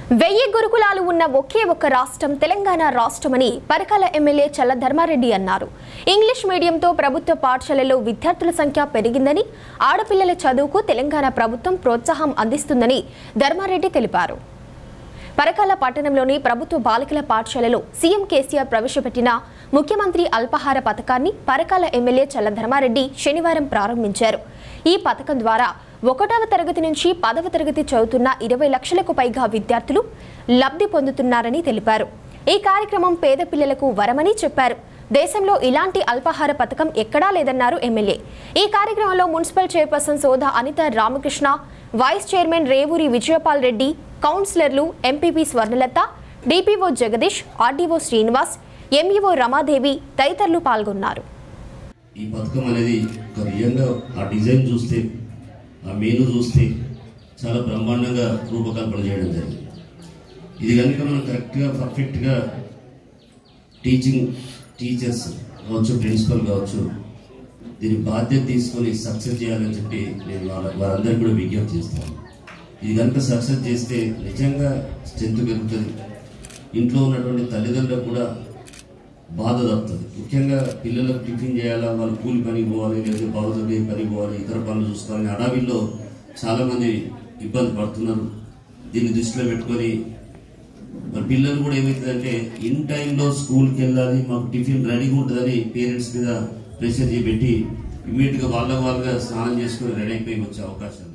వెయ్యి గురుకులాలు ఉన్న ఒకే ఒక్క రాష్ట్రం తెలంగాణ రాష్ట్రమని పరకాల ఎమ్మెల్యే చల్ల ధర్మారెడ్డి అన్నారు ఇంగ్లీష్ మీడియంతో ప్రభుత్వ పాఠశాలలో విద్యార్థుల సంఖ్య పెరిగిందని ఆడపిల్లల చదువుకు తెలంగాణ ప్రభుత్వం ప్రోత్సాహం అందిస్తుందని ధర్మారెడ్డి తెలిపారు పరకాల పట్టణంలోని ప్రభుత్వ బాలికల పాఠశాలలో సీఎం కేసీఆర్ ప్రవేశపెట్టిన ముఖ్యమంత్రి అల్పాహార పథకాన్ని పరకాల ఎమ్మెల్యే చల్ల ధర్మారెడ్డి శనివారం ప్రారంభించారు ఈ పథకం ద్వారా ఒకటవ తరగతి నుంచి పదవ తరగతి చదువుతున్న ఇరవై లక్షలకు పైగా విద్యార్థులు లబ్ధి పొందుతున్నారని తెలిపారు ఈ కార్యక్రమం పేద పిల్లలకు వరమని చెప్పారు దేశంలో ఇలాంటి అల్పాహార పథకం ఎక్కడా లేదన్నారు ఎమ్మెల్యే ఈ కార్యక్రమంలో municipal chairperson Soda Anitha Ramakrishna vice chairman Revuri Vijayapal Reddy కౌన్సిలర్లు MPP Swarnalatha DPO Jagadish RDO Srinivas MEO Ramadevi తదితరులు పాల్గొన్నారు ఈ పథకం అనేది ఒక రియల్గా ఆ డిజైన్ చూస్తే ఆ మెనూ చూస్తే చాలా బ్రహ్మాండంగా రూపకల్పన చేయడం జరిగింది ఇది కనుక మనం కరెక్ట్గా పర్ఫెక్ట్గా టీచింగ్ టీచర్స్ కావచ్చు ప్రిన్సిపల్ కావచ్చు దీని బాధ్యత తీసుకొని సక్సెస్ చేయాలని చెప్పి నేను వాళ్ళ వారందరికీ కూడా విజ్ఞప్తి చేస్తాను ఇది కనుక సక్సెస్ చేస్తే నిజంగా స్ట్రెంత్ పెరుగుతుంది ఇంట్లో ఉన్నటువంటి తల్లిదండ్రులకు కూడా బాధ తప్పుతుంది ముఖ్యంగా పిల్లలకు టిఫిన్ చేయాలా వాళ్ళు కూలి పనికి పోవాలి లేదా బాగుతుంది పనికి పోవాలి ఇతర పనులు చూసుకోవాలని అడవిలో చాలామంది ఇబ్బంది పడుతున్నారు దీన్ని దృష్టిలో పెట్టుకొని మరి పిల్లలు కూడా ఏమవుతుందంటే ఇన్ టైంలో స్కూల్కి వెళ్ళాలి మాకు టిఫిన్ రెడీగా ఉంటుందని పేరెంట్స్ మీద ప్రెషర్ చేపెట్టి ఇమీడియట్గా వాళ్ళ వాళ్ళగా స్నానం చేసుకొని రెడీ అయిపోయి వచ్చే అవకాశం ఉంది